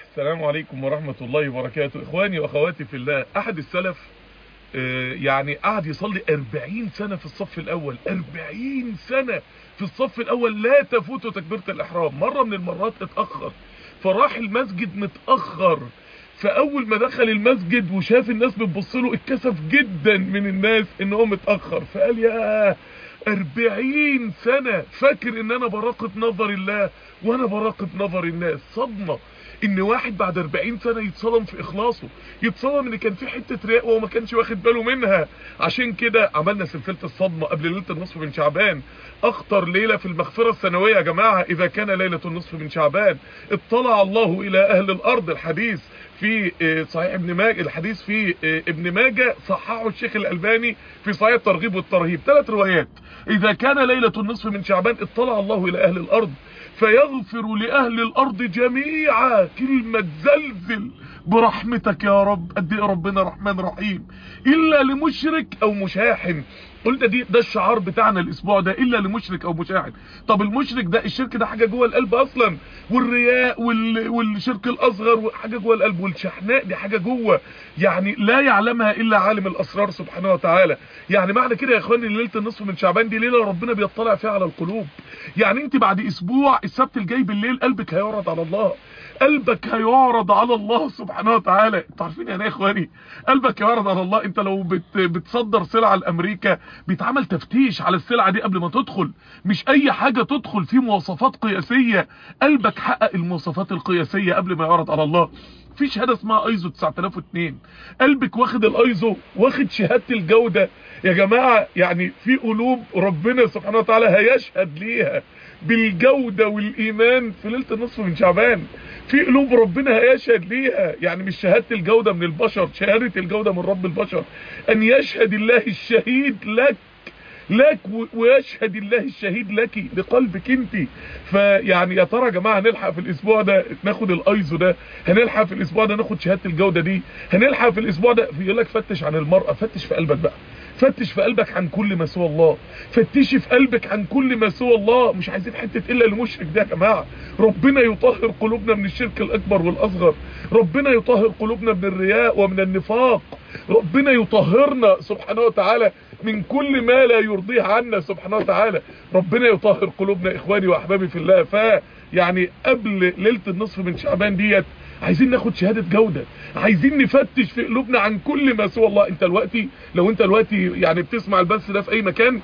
السلام عليكم ورحمة الله وبركاته إخواني وأخواتي في الله أحد السلف آه، يعني قعد يصلي 40 سنة في الصف الأول 40 سنة في الصف الأول لا تفوته تكبيرة الإحرام مرة من المرات اتأخر فراح المسجد متأخر فأول ما دخل المسجد وشاف الناس بتبص له اتكسف جدا من الناس ان هو متأخر فقال يا أربعين سنة فاكر ان انا براقب نظر الله وانا براقب نظر الناس صدمة ان واحد بعد 40 سنة يتصدم في اخلاصه يتصدم ان كان في حتة رياء وهو ما كانش واخد باله منها عشان كده عملنا سلسلة الصدمة قبل ليلة النصف من شعبان اخطر ليلة في المغفرة السنوية يا جماعة اذا كان ليلة النصف من شعبان اطلع الله الى اهل الارض الحديث في آه، صحيح ابن ماجه الحديث في آه، ابن ماجه صححه الشيخ الالباني في صحيح الترغيب والترهيب ثلاث روايات اذا كان ليلة النصف من شعبان اطلع الله الى اهل الارض فيغفر لأهل الأرض جميعا كلمة زلزل برحمتك يا رب قد ايه ربنا رحمن رحيم إلا لمشرك أو مشاحن قلنا دي ده الشعار بتاعنا الاسبوع ده الا لمشرك او مشاحن طب المشرك ده الشرك ده حاجه جوه القلب اصلا والرياء وال... والشرك الاصغر حاجه جوه القلب والشحناء دي حاجه جوه يعني لا يعلمها الا عالم الاسرار سبحانه وتعالى يعني معنى كده يا اخواني ليله النصف من شعبان دي ليله ربنا بيطلع فيها على القلوب يعني انت بعد اسبوع السبت الجاي بالليل قلبك هيعرض على الله قلبك هيعرض على الله سبحانه وتعالى انتوا عارفين يعني ايه يا اخواني قلبك هيعرض على الله انت لو بت بتصدر سلعه لامريكا بيتعمل تفتيش على السلعه دي قبل ما تدخل مش اي حاجه تدخل في مواصفات قياسيه قلبك حقق المواصفات القياسيه قبل ما يعرض على الله في شهاده اسمها ايزو 9002 قلبك واخد الايزو واخد شهاده الجوده يا جماعه يعني في قلوب ربنا سبحانه وتعالى هيشهد ليها بالجوده والايمان في ليله النصف من شعبان في قلوب ربنا هيشهد ليها يعني مش شهاده الجوده من البشر شهاده الجوده من رب البشر ان يشهد الله الشهيد لك لك ويشهد الله الشهيد لك لقلبك انت فيعني يا ترى يا جماعه هنلحق في الاسبوع ده ناخد الايزو ده هنلحق في الاسبوع ده ناخد شهاده الجوده دي هنلحق في الاسبوع ده يقول لك فتش عن المراه فتش في قلبك بقى فتش في قلبك عن كل ما سوى الله فتشي في قلبك عن كل ما سوى الله مش عايزين حته الا المشرك ده يا جماعه ربنا يطهر قلوبنا من الشرك الاكبر والاصغر ربنا يطهر قلوبنا من الرياء ومن النفاق ربنا يطهرنا سبحانه وتعالى من كل ما لا يرضيه عنا سبحانه وتعالى ربنا يطهر قلوبنا اخواني واحبابي في الله ف يعني قبل ليله النصف من شعبان ديت عايزين ناخد شهادة جودة عايزين نفتش في قلوبنا عن كل ما سوى الله انت دلوقتي لو انت دلوقتي يعني بتسمع البث ده في اي مكان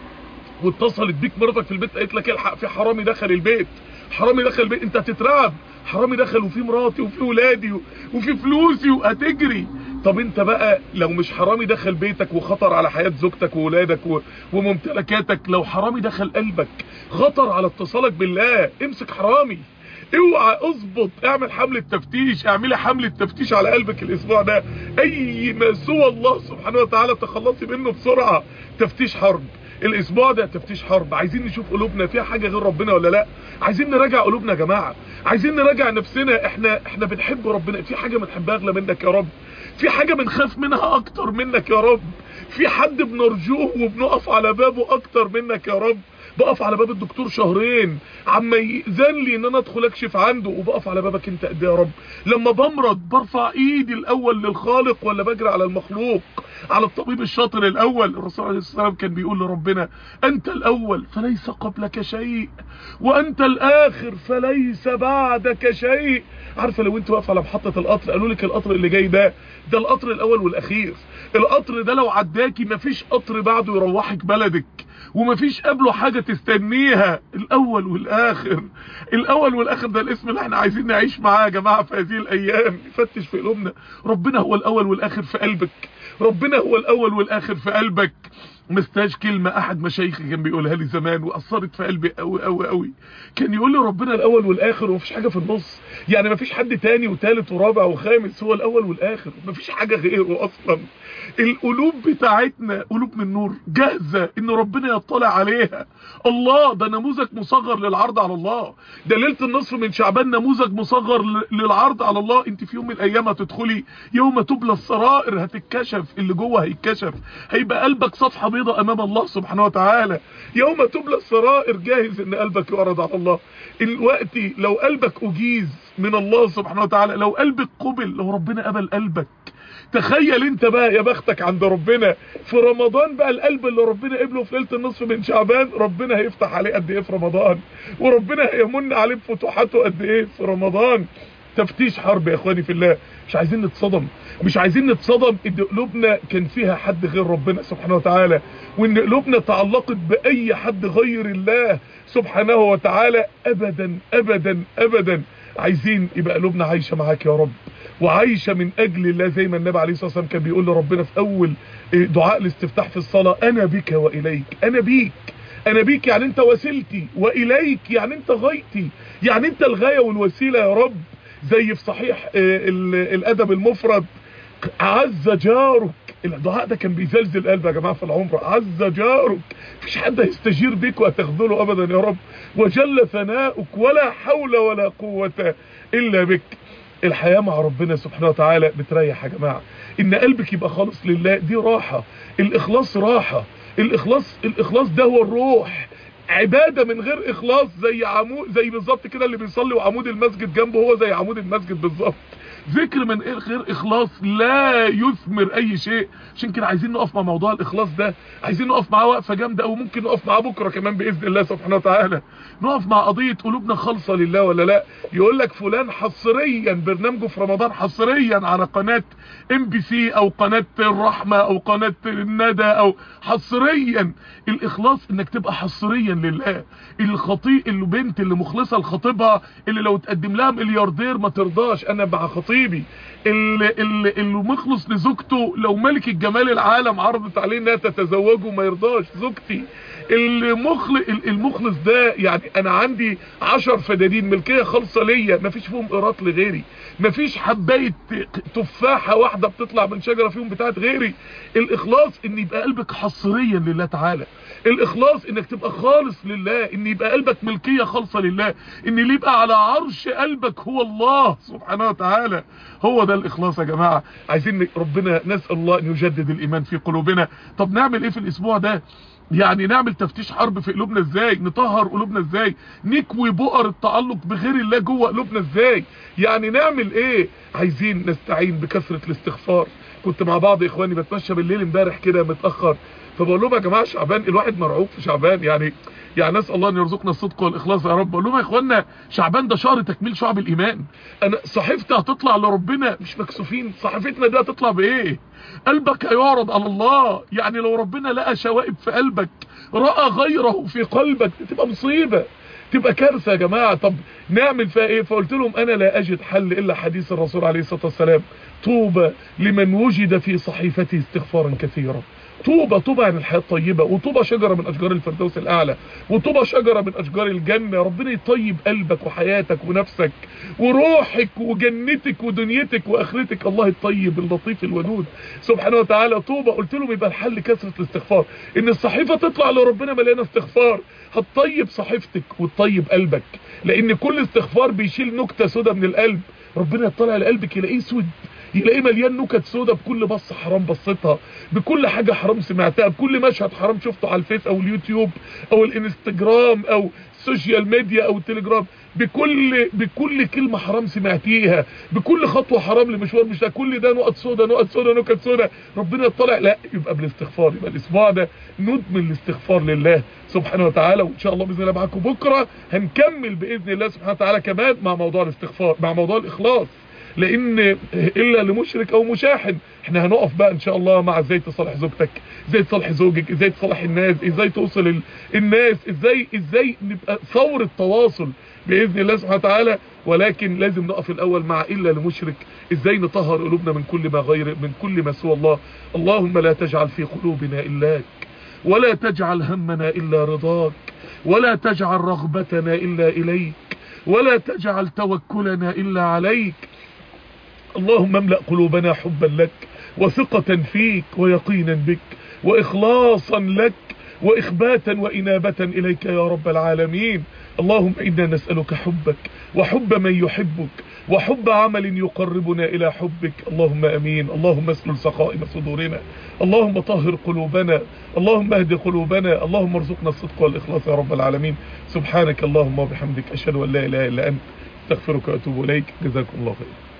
واتصلت بيك مراتك في البيت قالت لك الحق في حرامي دخل البيت حرامي دخل البيت انت هتترعب حرامي دخل وفي مراتي وفي ولادي وفي فلوسي وهتجري طب انت بقى لو مش حرامي دخل بيتك وخطر على حياة زوجتك وولادك وممتلكاتك لو حرامي دخل قلبك خطر على اتصالك بالله امسك حرامي اوعى اظبط اعمل حملة تفتيش اعملي حملة تفتيش على قلبك الاسبوع ده اي ما سوى الله سبحانه وتعالى تخلصي منه بسرعة تفتيش حرب الاسبوع ده تفتيش حرب عايزين نشوف قلوبنا فيها حاجة غير ربنا ولا لا عايزين نراجع قلوبنا يا جماعة عايزين نراجع نفسنا احنا احنا بنحب ربنا في حاجة بنحبها اغلى منك يا رب في حاجة بنخاف منها اكتر منك يا رب في حد بنرجوه وبنقف على بابه اكتر منك يا رب بقف على باب الدكتور شهرين عما يأذن لي ان انا ادخل اكشف عنده وبقف على بابك انت قد يا رب لما بمرض برفع ايدي الاول للخالق ولا بجري على المخلوق على الطبيب الشاطر الاول الرسول عليه الصلاه والسلام كان بيقول لربنا انت الاول فليس قبلك شيء وانت الاخر فليس بعدك شيء عارفه لو انت واقف على محطه القطر قالوا لك القطر اللي جاي ده ده القطر الاول والاخير القطر ده لو عداكي مفيش قطر بعده يروحك بلدك ومفيش قبله حاجة تستنيها الاول والاخر الاول والاخر ده الاسم اللي احنا عايزين نعيش معاه يا جماعة في هذه الايام نفتش في قلوبنا ربنا هو الاول والاخر في قلبك ربنا هو الاول والاخر في قلبك مستاش كلمة احد مشايخي كان بيقولها لي زمان واثرت في قلبي قوي قوي قوي كان يقول لي ربنا الاول والاخر ومفيش حاجة في النص يعني مفيش حد تاني وتالت ورابع وخامس هو الاول والاخر مفيش حاجة غيره اصلا القلوب بتاعتنا قلوب من نور جاهزة ان ربنا يطلع عليها الله ده نموذج مصغر للعرض على الله ده ليلة النصف من شعبان نموذج مصغر للعرض على الله انت في يوم من الايام هتدخلي يوم تبلى السرائر هتتكشف اللي جوه هيتكشف هيبقى قلبك صفحة بيضة امام الله سبحانه وتعالى يوم تبلى السرائر جاهز ان قلبك يعرض على الله الوقت لو قلبك اجيز من الله سبحانه وتعالى لو قلبك قبل لو ربنا قبل قلبك تخيل انت بقى يا بختك عند ربنا في رمضان بقى القلب اللي ربنا قبله في ليله النصف من شعبان ربنا هيفتح عليه قد ايه في رمضان وربنا هيمن عليه بفتوحاته قد ايه في رمضان تفتيش حرب يا اخواني في الله مش عايزين نتصدم مش عايزين نتصدم ان قلوبنا كان فيها حد غير ربنا سبحانه وتعالى وان قلوبنا تعلقت باي حد غير الله سبحانه وتعالى ابدا ابدا ابدا عايزين يبقى قلوبنا عايشه معاك يا رب وعايشه من اجل الله زي ما النبي عليه الصلاه والسلام كان بيقول لربنا في اول دعاء الاستفتاح في الصلاه انا بك واليك انا بيك انا بيك يعني انت وسيلتي واليك يعني انت غايتي يعني انت الغايه والوسيله يا رب زي في صحيح الادب المفرد عز جارك الدعاء ده كان بيزلزل قلبي يا جماعه في العمره عز جارك مفيش حد هيستجير بيك وهتخذله ابدا يا رب وجل ثناؤك ولا حول ولا قوه الا بك الحياه مع ربنا سبحانه وتعالى بتريح يا جماعه ان قلبك يبقى خالص لله دي راحه الاخلاص راحه الاخلاص الاخلاص ده هو الروح عباده من غير اخلاص زي عمود زي بالظبط كده اللي بيصلي وعمود المسجد جنبه هو زي عمود المسجد بالظبط ذكر من غير اخلاص لا يثمر اي شيء عشان كده عايزين نقف مع موضوع الاخلاص ده عايزين نقف معاه وقفه جامده او ممكن نقف معاه بكره كمان باذن الله سبحانه وتعالى نقف مع قضيه قلوبنا خالصه لله ولا لا يقول لك فلان حصريا برنامجه في رمضان حصريا على قناه ام بي سي او قناه الرحمه او قناه الندى او حصريا الاخلاص انك تبقى حصريا لله الخطيء اللي بنت اللي مخلصه لخطيبها اللي لو تقدم لها ملياردير ما ترضاش انا مع خطيبي اللي, اللي, اللي مخلص لزوجته لو ملك الجمال العالم عرضت عليه انها تتزوجه ما يرضاش زوجتي المخلص المخلص ده يعني انا عندي عشر فدادين ملكيه خالصه ليا مفيش فيهم قراط لغيري مفيش حبايه تفاحه واحده بتطلع من شجره فيهم بتاعت غيري الاخلاص ان يبقى قلبك حصريا لله تعالى الاخلاص انك تبقى خالص لله ان يبقى قلبك ملكيه خالصه لله ان اللي يبقى على عرش قلبك هو الله سبحانه وتعالى هو ده الاخلاص يا جماعه عايزين ربنا نسال الله ان يجدد الايمان في قلوبنا طب نعمل ايه في الاسبوع ده يعني نعمل تفتيش حرب في قلوبنا ازاي نطهر قلوبنا ازاي نكوي بؤر التعلق بغير الله جوه قلوبنا ازاي يعني نعمل ايه عايزين نستعين بكثرة الاستغفار كنت مع بعض اخواني بتمشى بالليل امبارح كده متاخر فبقول لهم يا جماعه شعبان الواحد مرعوب في شعبان يعني يعني نسال الله ان يرزقنا الصدق والاخلاص يا رب بقول لهم يا اخوانا شعبان ده شهر تكميل شعب الايمان انا صحيفتي هتطلع لربنا مش مكسوفين صحيفتنا دي هتطلع بايه قلبك هيعرض على الله يعني لو ربنا لقى شوائب في قلبك راى غيره في قلبك تبقى مصيبه تبقى كارثه يا جماعه طب نعمل فيها ايه فقلت لهم انا لا اجد حل الا حديث الرسول عليه الصلاه والسلام طوبى لمن وجد في صحيفته استغفارا كثيرا طوبى طوبى عن الحياة الطيبة وطوبى شجرة من أشجار الفردوس الأعلى وطوبى شجرة من أشجار الجنة ربنا يطيب قلبك وحياتك ونفسك وروحك وجنتك ودنيتك وآخرتك الله الطيب اللطيف الودود سبحانه وتعالى طوبى قلت لهم يبقى الحل كثرة الاستغفار إن الصحيفة تطلع لربنا مليانة استغفار هتطيب صحيفتك وتطيب قلبك لأن كل استغفار بيشيل نكتة سودة من القلب ربنا يطلع لقلبك يلاقيه سود يلاقيه مليان نكت سودا بكل بصة حرام بصيتها بكل حاجة حرام سمعتها بكل مشهد حرام شفته على الفيس او اليوتيوب او الانستجرام او السوشيال ميديا او التليجرام بكل بكل كلمة حرام سمعتيها بكل خطوة حرام لمشوار مش ده كل ده نقط سودا نقط سودا نكت سودا ربنا يطلع لا يبقى بالاستغفار يبقى الاسبوع ده ندمن الاستغفار لله سبحانه وتعالى وان شاء الله باذن الله معاكم بكره هنكمل باذن الله سبحانه وتعالى كمان مع موضوع الاستغفار مع موضوع الاخلاص لان الا لمشرك او مشاحن احنا هنقف بقى ان شاء الله مع ازاي تصالح زوجتك ازاي تصالح زوجك ازاي تصالح الناس ازاي توصل ال... الناس ازاي ازاي نبقى ثورة تواصل باذن الله سبحانه وتعالى ولكن لازم نقف الاول مع الا لمشرك ازاي نطهر قلوبنا من كل ما غير من كل ما سوى الله اللهم لا تجعل في قلوبنا الاك ولا تجعل همنا الا رضاك ولا تجعل رغبتنا الا اليك ولا تجعل توكلنا الا عليك اللهم املأ قلوبنا حبا لك وثقة فيك ويقينا بك وإخلاصا لك وإخباتا وإنابة إليك يا رب العالمين اللهم إنا نسألك حبك وحب من يحبك وحب عمل يقربنا إلى حبك اللهم أمين اللهم اسلل سخائم صدورنا اللهم طهر قلوبنا اللهم اهد قلوبنا اللهم ارزقنا الصدق والإخلاص يا رب العالمين سبحانك اللهم وبحمدك أشهد أن لا إله إلا أنت استغفرك وأتوب إليك جزاكم الله خير